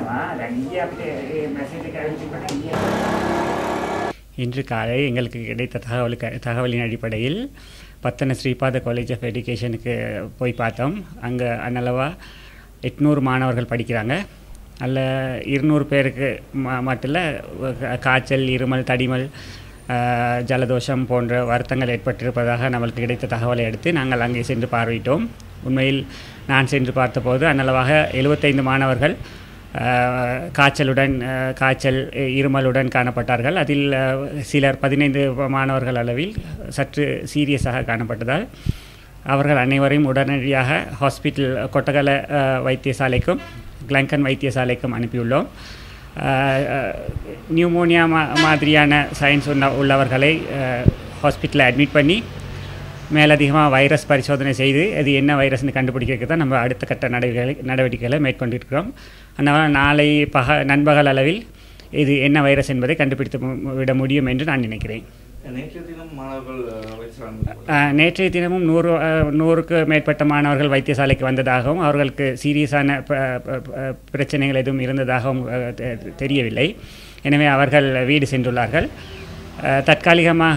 කියනවා දැන් ඊයේ අපිට මේ මැසේජ් එක ඇවිත් තිබුණා ඊයේ இன்று காலை எங்களுக்கு கிடைத்த தகவலுக்கு தகவலின் அடிப்படையில் பத்தன ஸ்ரீபாத காலேஜ் ஆஃப் எஜுகேஷனுக்கு போய் பார்த்தோம் அங்கே அன்னளவா எட்நூறு மாணவர்கள் படிக்கிறாங்க அதில் இருநூறு பேருக்கு ம மட்டும் இல்ல, கா- காய்ச்சல் இருமல் தடிமல் ஆஹ், ஜலதோஷம் போன்ற வருத்தங்கள் ஏற்பட்டிருப்பதாக நம்மளுக்கு கிடைத்த தகவலை அடுத்து நாங்கள் அங்கே சென்று பார்வையிட்டோம் உண்மையில் நான் சென்று பார்த்தபோது அன்னளவாக எழுபத்தைந்து மாணவர்கள் ஆஹ், காய்ச்சலுடன் ஆஹ், காய்ச்சல் இ- இருமலுடன் காணப்பட்டார்கள் அதில் ஆஹ், சிலர் பதினைந்து மாணவர்கள் அளவில் சற்று சீரியஸாக காணப்பட்டதால் அவர்கள் அனைவரையும் உடனடியாக ஹாஸ்பிட்டல் கொட்டகல ஆஹ், வைத்தியசாலைக்கும் கிளங்கன் வைத்தியசாலைக்கும் அனுப்பியுள்ளோம் ஆஹ், ஆஹ், நியூமோனியா மா மாதிரியான சயின்ஸ் உள்ள உள்ளவர்களை ஹாஸ்பிட்டலில் அட்மிட் பண்ணி மேலதிகமாக வைரஸ் பரிசோதனை செய்து அது என்ன வைரஸ்னு கண்டுபிடிக்கிறதுக்கு தான் நம்ம அடுத்த கட்ட நடவடிக்கைகளை நடவடிக்கைகளை மேற்கொண்டிருக்கிறோம் அதனால் நாளை பக நண்பகல் அளவில் இது என்ன வைரஸ் என்பதை கண்டுபிடித்து மு- விட முடியும் என்று நான் நினைக்கிறேன் நேற்றைய தினம் மாணவர்கள் அஹ், வைத்தியசாலை ஆஹ், நேற்றைய தினமும் நூறு ஆஹ், நூறுக்கு மேற்பட்ட மாணவர்கள் வைத்தியசாலைக்கு வந்ததாகவும் அவர்களுக்கு சீரியஸான ப- ப- ப- பிரச்சனைகள் எதுவும் இருந்ததாகவும் ஆஹ், தெ- தெரியவில்லை எனவே அவர்கள் வீடு சென்றுள்ளார்கள் ஆஹ், தற்காலிகமாக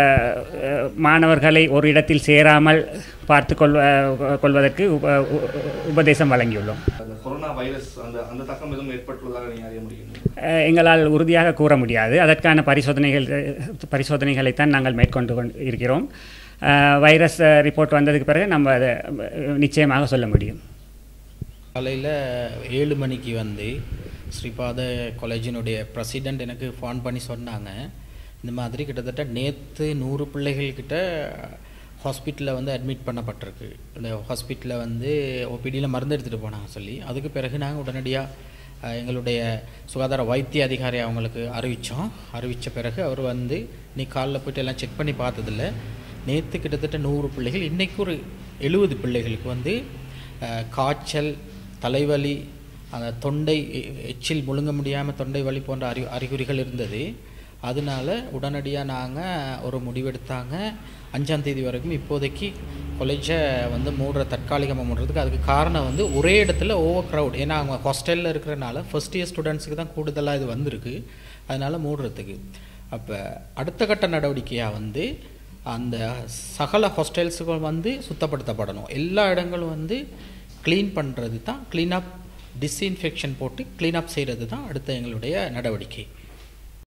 ஆஹ், மாணவர்களை ஒரு இடத்தில் சேராமல் பார்த்து கொள் கொள்வதற்கு உப- உ- உபதேசம் வழங்கியுள்ளோம் அந்த கொரோனா வைரஸ் அந்த அந்த தாக்கம் எதுவும் ஏற்பட்டுள்ளதாக நீங்கள் அறிய முடியும் அஹ், எங்களால் உறுதியாக கூற முடியாது அதற்கான பரிசோதனைகள் பரிசோதனைகளைத்தான் நாங்கள் மேற்கொண்டு கொண்டு இருக்கிறோம் அஹ், வைரஸ் அஹ், ரிப்போர்ட் வந்ததுக்கு பிறகு நம்ம அதை அஹ், நிச்சயமாக சொல்ல முடியும் காலையில் ஏழு மணிக்கு வந்து ஸ்ரீபாத காலேஜினுடைய பிரசிடெண்ட் எனக்கு ஃபோன் பண்ணி சொன்னாங்க இந்த மாதிரி கிட்டத்தட்ட நேற்று நூறு பிள்ளைகள்கிட்ட ஹாஸ்பிட்டலில் வந்து அட்மிட் பண்ணப்பட்டிருக்கு இந்த ஹாஸ்பிட்டலில் வந்து ஓபிடியில் மருந்து எடுத்துகிட்டு போனாங்க சொல்லி அதுக்கு பிறகு நாங்கள் உடனடியாக அஹ், எங்களுடைய சுகாதார வைத்திய அதிகாரி அவங்களுக்கு அறிவித்தோம் அறிவித்த பிறகு அவர் வந்து நீ காலைல போயிட்டு எல்லாம் செக் பண்ணி பார்த்ததில்ல நேற்று கிட்டத்தட்ட நூறு பிள்ளைகள் இன்றைக்கு ஒரு எழுபது பிள்ளைகளுக்கு வந்து அஹ், காய்ச்சல் தலைவலி அந்த தொண்டை எ- எச்சில் முழுங்க முடியாமல் தொண்டை வலி போன்ற அறி அறிகுறிகள் இருந்தது அதனால உடனடியாக நாங்கள் ஒரு முடிவெடுத்தாங்க அஞ்சாம் தேதி வரைக்கும் இப்போதைக்கு காலேஜை வந்து மூடுற தற்காலிகமாக மூடுறதுக்கு அதுக்கு காரணம் வந்து ஒரே இடத்துல ஓவர் க்ரௌட் ஏன்னா அவங்க ஹாஸ்டலில் இருக்கிறனால ஃபர்ஸ்ட் இயர் ஸ்டூடெண்ட்ஸுக்கு தான் கூடுதலாக இது வந்திருக்கு அதனால் மூடுறதுக்கு அப்போ அடுத்த கட்ட நடவடிக்கையாக வந்து அந்த சகல ஹாஸ்டல்ஸுகள் வந்து சுத்தப்படுத்தப்படணும் எல்லா இடங்களும் வந்து க்ளீன் பண்ணுறது தான் க்ளீனப் டிஸ்இன்ஃபெக்ஷன் போட்டு க்ளீனப் செய்கிறது தான் அடுத்த எங்களுடைய நடவடிக்கை